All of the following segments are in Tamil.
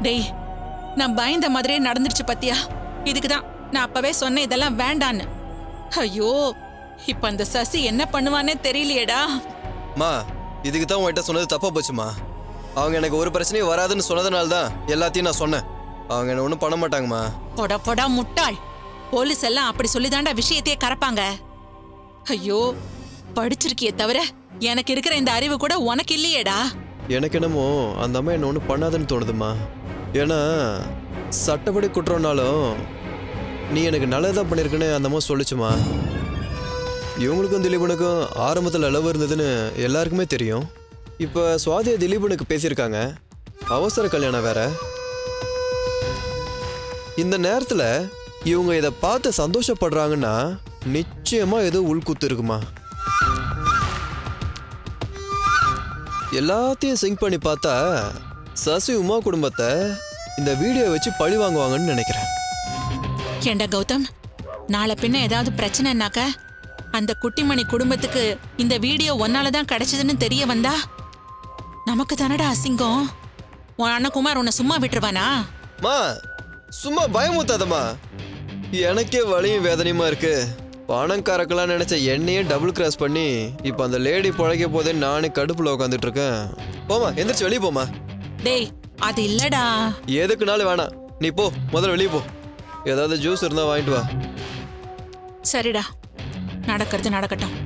டேய் நான் பயந்த மாதிரியே நடந்துருச்சு பத்தியா இதுக்கு தான் நான் அப்பவே சொன்னேன் இதெல்லாம் வேண்டான்னு ஐயோ இப்ப அந்த சசி என்ன பண்ணுவானே தெரியலையேடா மா இதுக்கு தான் உன்கிட்ட சொன்னது தப்பா போச்சுமா அவங்க எனக்கு ஒரு பிரச்சனையும் வராதுன்னு சொன்னதுனால தான் எல்லாத்தையும் நான் சொன்னேன் அவங்க என்ன ஒன்றும் பண்ண மாட்டாங்கம்மா பொட பொடா முட்டாள் போலீஸ் எல்லாம் அப்படி சொல்லிதாண்டா விஷயத்தையே கறப்பாங்க ஐயோ படிச்சிருக்கியே தவிர எனக்கு இருக்கிற இந்த அறிவு கூட உனக்கு இல்லையேடா எனக்கு என்னமோ அந்த அம்மா என்ன ஒன்றும் பண்ணாதுன்னு தோணுதுமா ஏன்னா சட்டப்படி குற்றம்னாலும் நீ எனக்கு நல்லதான் பண்ணியிருக்குன்னு அந்த அம்மா சொல்லுச்சுமா இவங்களுக்கும் திலீபனுக்கும் ஆரம்பத்தில் அளவு இருந்ததுன்னு எல்லாருக்குமே தெரியும் இப்போ சுவாதியா திலீபனுக்கு பேசியிருக்காங்க அவசர கல்யாணம் வேற இந்த நேரத்தில் இவங்க இதை பார்த்து சந்தோஷப்படுறாங்கன்னா நிச்சயமா ஏதோ உள்குத்து இருக்குமா எல்லாத்தையும் சிங்க் பண்ணி பார்த்தா சசி உமா குடும்பத்தை இந்த வீடியோ வச்சு பழி வாங்குவாங்கன்னு நினைக்கிறேன் ஏண்டா கௌதம் நாளை பின்ன ஏதாவது பிரச்சனைனாக்க அந்த குட்டிமணி குடும்பத்துக்கு இந்த வீடியோ ஒன்னால தான் கிடைச்சதுன்னு தெரிய வந்தா நமக்கு தானடா அசிங்கம் உன் அண்ணன் குமார் உன்னை சும்மா விட்டுருவானா மா சும்மா பயமுத்தாதம்மா எனக்கே வலியும் வேதனையுமா இருக்கு பணம் கறக்கலாம் நினைச்ச என்னையே டபுள் கிராஸ் பண்ணி இப்போ அந்த லேடி பழக போதே நானே கடுப்புல உட்காந்துட்டு இருக்கேன் போமா எந்திரிச்சு வெளியே போமா டேய் அது இல்லடா எதுக்குனாலும் வேணாம் நீ போ முதல்ல வெளியே போ ஏதாவது ஜூஸ் இருந்தா வாங்கிட்டு வா சரிடா நடக்கிறது நடக்கட்டும்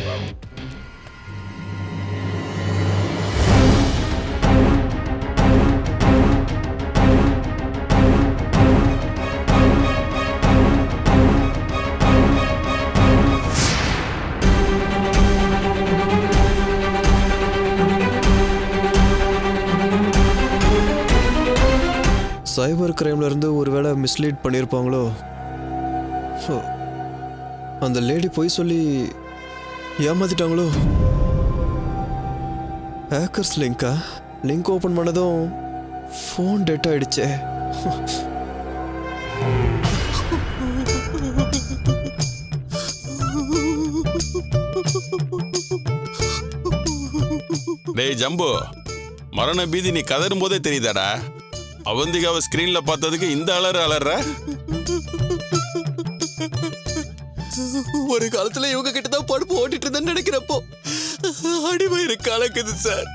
சைபர் கிரைம்ல இருந்து ஒருவேளை மிஸ்லீட் பண்ணியிருப்பாங்களோ ஹோ. அந்த லேடி போய் சொல்லி ஏமாத்திட்டாங்களோ ஹேக்கர்ஸ் லிங்கா லிங்க் ஓபன் பண்ணதும் ஃபோன் டெட் ஆயிடுச்சே டேய் ஜம்பு மரண பீதி நீ கதறும் போதே தெரியுதாடா அவந்திகாவை ஸ்கிரீன்ல பார்த்ததுக்கு இந்த அலறு அலற ஒரு காலத்துல இவங்க கிட்ட தான் படுப்பு ஓட்டிட்டு இருந்தேன்னு நினைக்கிறப்போ அடிவயிறு கலக்குது சார்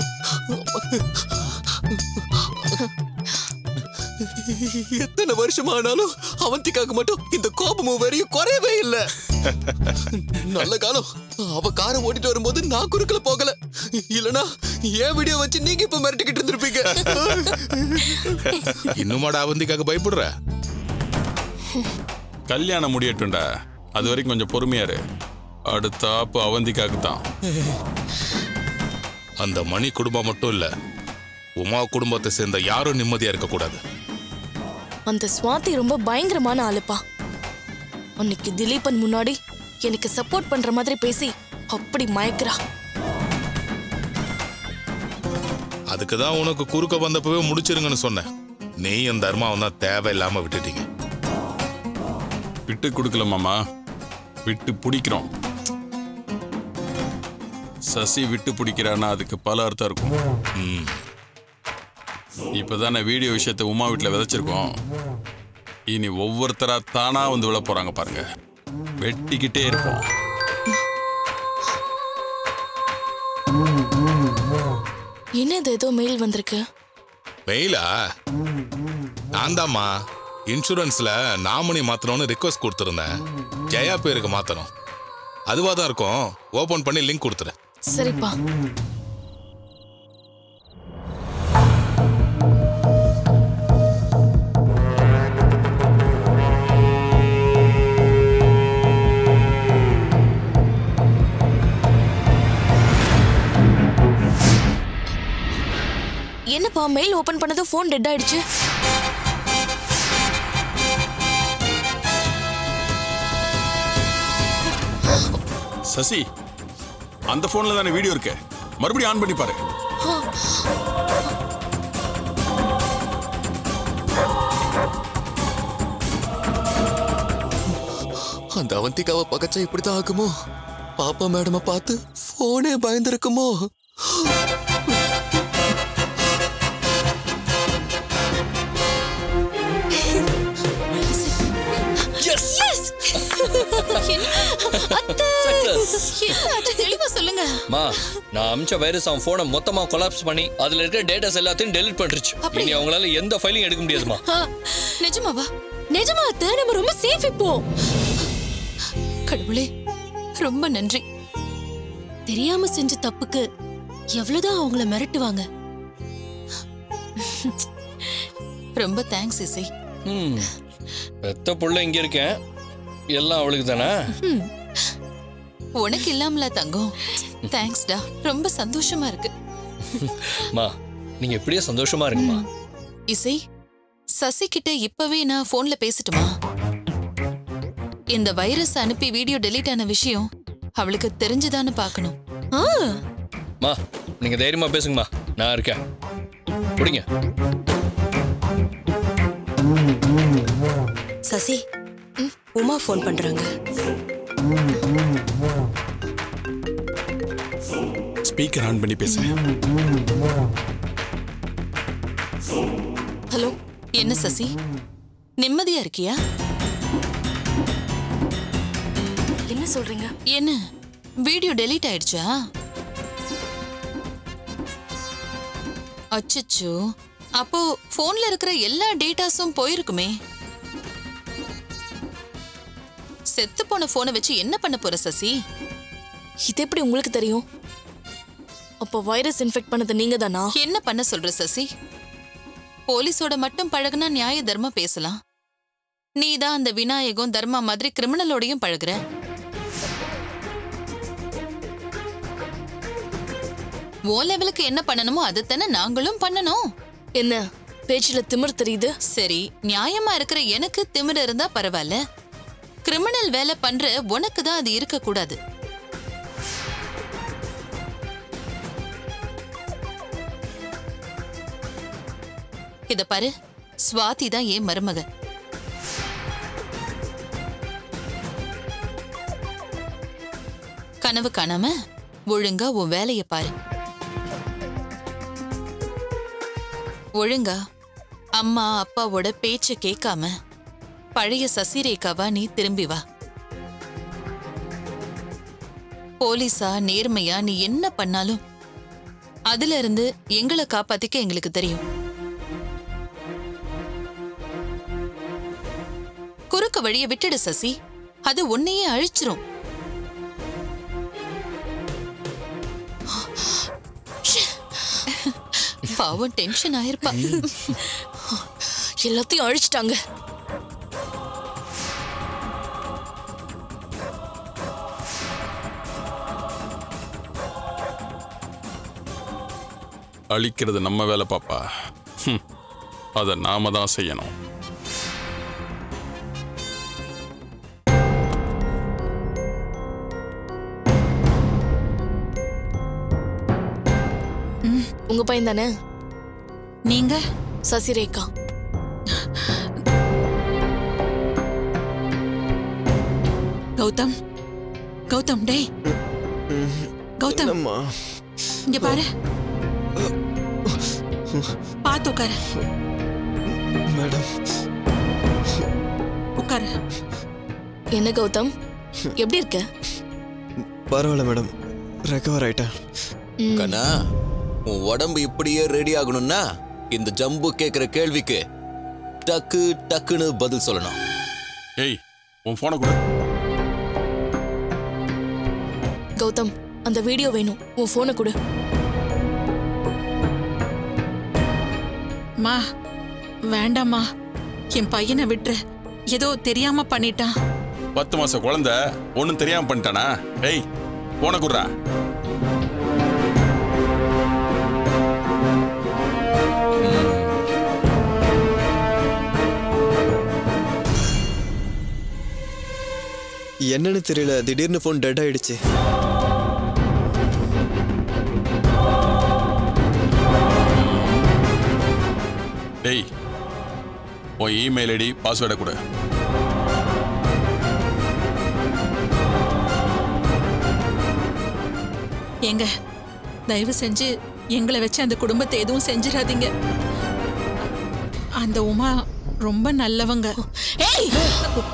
எத்தனை வருஷம் ஆனாலும் அவந்திக்காக மட்டும் இந்த கோபமும் வரையும் குறையவே இல்ல நல்ல காலம் அவ காரை ஓட்டிட்டு வரும்போது நான் குறுக்கல போகல இல்லனா ஏன் வீடியோ வச்சு நீங்க இப்ப மிரட்டிக்கிட்டு இருந்திருப்பீங்க இன்னுமாடா அவந்திக்காக பயப்படுற கல்யாணம் முடியட்டும்டா அது வரைக்கும் கொஞ்சம் பொறுமையா இரு அடுத்த ஆப்பு அவந்திக்காக்கு தான் அந்த மணி குடும்பம் மட்டும் இல்ல உமா குடும்பத்தை சேர்ந்த யாரும் நிம்மதியா இருக்க கூடாது அந்த சுவாதி ரொம்ப பயங்கரமான ஆளுப்பா அன்னைக்கு திலீபன் முன்னாடி எனக்கு சப்போர்ட் பண்ற மாதிரி பேசி அப்படி மயக்கிறா அதுக்கு தான் உனக்கு குறுக்க வந்தப்பவே முடிச்சிருங்கன்னு சொன்னேன் நீயும் தர்மாவும் தான் தேவையில்லாம விட்டுட்டீங்க விட்டு கொடுக்கல மாமா விட்டு பிடிக்கிறோம் சசி விட்டு பிடிக்கிறான்னா அதுக்கு பல அர்த்தம் இருக்கும் ம், இப்பதானே வீடியோ விஷயத்தை உமா வீட்டில் விதைச்சிருக்கோம் இனி ஒவ்வொருத்தரா தானா வந்து விழ போறாங்க பாருங்க வெட்டிக்கிட்டே இருப்போம் என்னது ஏதோ மெயில் வந்திருக்கு மெயிலா நான் தாம்மா இன்சூரன்ஸ்ல நாமினி மாத்தணும்னு ரிக்வஸ்ட் கொடுத்துருந்தேன் ஜெயா பேருக்கு மாத்தணும் அதுவா தான் இருக்கும் ஓபன் பண்ணி லிங்க் கொடுத்துரு சரிப்பா என்னப்பா மெயில் ஓபன் பண்ணதும் ஃபோன் டெட் ஆயிடுச்சு சசி அந்த போன்ல தானே வீடியோ இருக்கு மறுபடியும் ஆன் பண்ணி பாரு அந்த அவந்திகாவை பகச்சா இப்படிதான் ஆகுமோ பாப்பா மேடம பார்த்து போனே பயந்துருக்குமோ மா நான் அமிச்ச வைரஸ் அவன் போனை மொத்தமா கொலாப்ஸ் பண்ணி அதுல இருக்கிற டேட்டாஸ் எல்லாத்தையும் டெலிட் பண்ணிருச்சு இனி அவங்களால எந்த ஃபைலையும் எடுக்க முடியாதுமா ஆ, நிஜமாவா நிஜமா அத்தை நம்ம ரொம்ப சேஃப் இப்போ கடவுளே ரொம்ப நன்றி தெரியாம செஞ்ச தப்புக்கு எவ்வளவுதான் அவங்கள மிரட்டுவாங்க ரொம்ப தேங்க்ஸ் இசை ம் பெத்த புள்ள இங்க இருக்கேன் எல்லாம் அவளுக்கு தானே உனக்கு இல்லாமல தங்கம் தேங்க்ஸ்டா ரொம்ப சந்தோஷமா இருக்கு மா நீங்க எப்படியே சந்தோஷமா இருங்கம்மா இசை சசி கிட்ட இப்பவே நான் போன்ல பேசட்டுமா இந்த வைரஸ் அனுப்பி வீடியோ டெலீட் ஆன விஷயம் அவளுக்கு தெரிஞ்சுதான்னு பார்க்கணும் ஆ, மா நீங்க தைரியமா பேசுங்கம்மா நான் இருக்கேன் பிடிங்க சசி உமா ஃபோன் பண்றாங்க ஸ்பீக்கர் ஆன் பண்ணி பேசுறேன் ஹலோ என்ன சசி நிம்மதியா இருக்கியா என்ன சொல்றீங்க என்ன வீடியோ டெலீட் ஆயிடுச்சா அச்சச்சோ அப்போ போன்ல இருக்கிற எல்லா டேட்டாஸும் போயிருக்குமே செத்து போன போனை வச்சு என்ன பண்ண போற சசி இது எப்படி உங்களுக்கு தெரியும் அப்போ வைரஸ் இன்ஃபெக்ட் பண்ணது நீங்க தானா என்ன பண்ண சொல்ற சசி போலீஸோட மட்டும் பழகுனா நியாய தர்மம் பேசலாம் நீ தான் அந்த விநாயகம் தர்மா மாதிரி கிரிமினலோடையும் பழகுற ஓ லெவலுக்கு என்ன பண்ணணுமோ அதைத்தானே நாங்களும் பண்ணணும் என்ன பேச்சுல திமிர் தெரியுது சரி நியாயமா இருக்கிற எனக்கு திமிர இருந்தா பரவாயில்ல கிரிமினல் வேலை பண்ற உனக்கு தான் அது இருக்க கூடாது இத பாரு ஸ்வாதி தான் ஏன் மருமக கனவு காணாம ஒழுங்கா உன் வேலைய பாரு ஒழுங்கா அம்மா அப்பாவோட பேச்ச கேட்காம பழைய சசிரேகாவா நீ திரும்பி வா போலீஸா நேர்மையா நீ என்ன பண்ணாலும் அதுல இருந்து எங்களை காப்பாத்திக்க எங்களுக்கு தெரியும் குறுக்க வழிய விட்டுடு சசி அது உன்னையே அழிச்சிரும் பாவம் டென்ஷன் ஆயிருப்பா எல்லாத்தையும் அழிச்சிட்டாங்க அழிக்கிறது நம்ம வேலை பாப்பா ஹம். அதை நாம தான் செய்யணும் உங்க பையன் தானே நீங்க சசிரேகா கௌதம் கௌதம் டேய் கௌதம் என்னம்மா இங்க பாரு பார்த்து உட்காரு மேடம் உட்காரு என்ன கௌதம் எப்படி இருக்க பரவாயில்ல மேடம் ரெக்கவர் ஆயிட்டேன் கண்ணா உன் உடம்பு இப்படியே ரெடி ஆகணும்னா இந்த ஜம்பு கேக்குற கேள்விக்கு டக்கு டக்குன்னு பதில் சொல்லணும் ஏய் உன் போனை கொடு கௌதம் அந்த வீடியோ வேணும் உன் போனை கொடு மா வேண்டாம்மா என் பையனை விட்டுரு ஏதோ தெரியாம பண்ணிட்டான் பத்து மாச குழந்தை ஒன்றும் தெரியாம பண்ணிட்டானா ஏய் போன குடுறா என்னன்னு தெரியல திடீர்னு ஃபோன் டெட் ஆயிடுச்சு டேய் உன் இமெயில் ஐடி பாஸ்வேர்டை கொடு ஏங்க தயவு செஞ்சு எங்களை வச்சு அந்த குடும்பத்தை எதுவும் செஞ்சிடாதீங்க அந்த உமா ரொம்ப நல்லவங்க ஏய்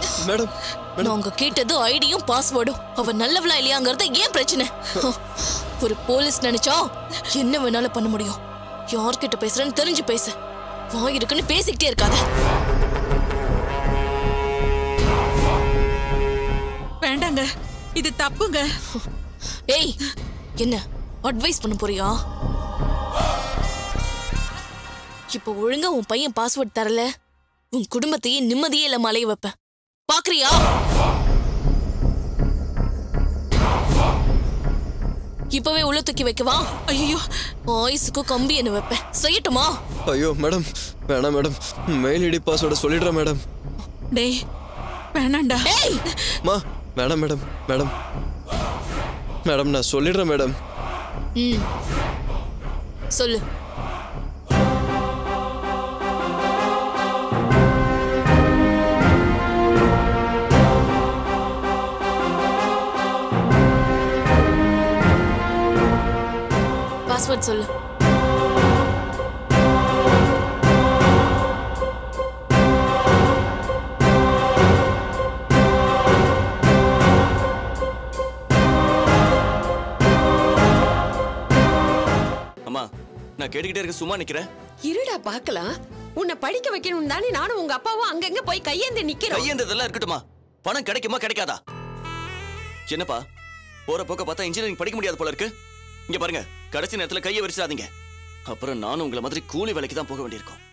மேடம் நான் உங்க கேட்டது ஐடியும் பாஸ்வேர்டும் அவ நல்லவளா இல்லையாங்கிறது ஏன் பிரச்சனை ஒரு போலீஸ் நினைச்சா என்ன வேணாலும் பண்ண முடியும் யார்கிட்ட பேசுறேன்னு தெரிஞ்சு பேசு வாய் இருக்குன்னு பேசிக்கிட்டே இருக்காத வேண்டாங்க இது தப்புங்க ஏய் என்ன அட்வைஸ் பண்ண போறியா இப்ப ஒழுங்கா உன் பையன் பாஸ்வேர்ட் தரல உன் குடும்பத்தையே நிம்மதியே இல்லாம அலைய வைப்பேன் பாக்குறியா இப்பவே உள்ள தூக்கி வைக்கவா ஐயோ ஆயுசுக்கு கம்பி என்ன வைப்பேன் செய்யட்டுமா ஐயோ மேடம் வேணாம் மேடம் மெயில் ஐடி பாஸ்வேர்டை சொல்லிடுறேன் மேடம் டேய் வேணாண்டா ஏய் மா வேணாம் மேடம் மேடம் மேடம் நான் சொல்லிடுறேன் மேடம் ம் சொல்லு பாஸ்வேர்ட் சொல்லு அம்மா நான் கேட்டுக்கிட்டே இருக்க சும்மா நிக்கிறேன் இருடா பார்க்கலாம் உன்னை படிக்க வைக்கணும் தானே நானும் உங்க அப்பாவும் அங்கங்க போய் கையேந்தி நிக்கிறோம் கையேந்ததெல்லாம் இருக்கட்டுமா பணம் கிடைக்குமா கிடைக்காதா என்னப்பா போற போக்க பார்த்தா இன்ஜினியரிங் படிக்க முடியாது போல இருக்கு இங்க பாருங்க கடைசி நேரத்துல கையை விரிச்சிடாதீங்க அப்புறம் நானும் உங்களை மாதிரி கூலி வேலைக்கு தான் போக வேண்டியிருக்கும்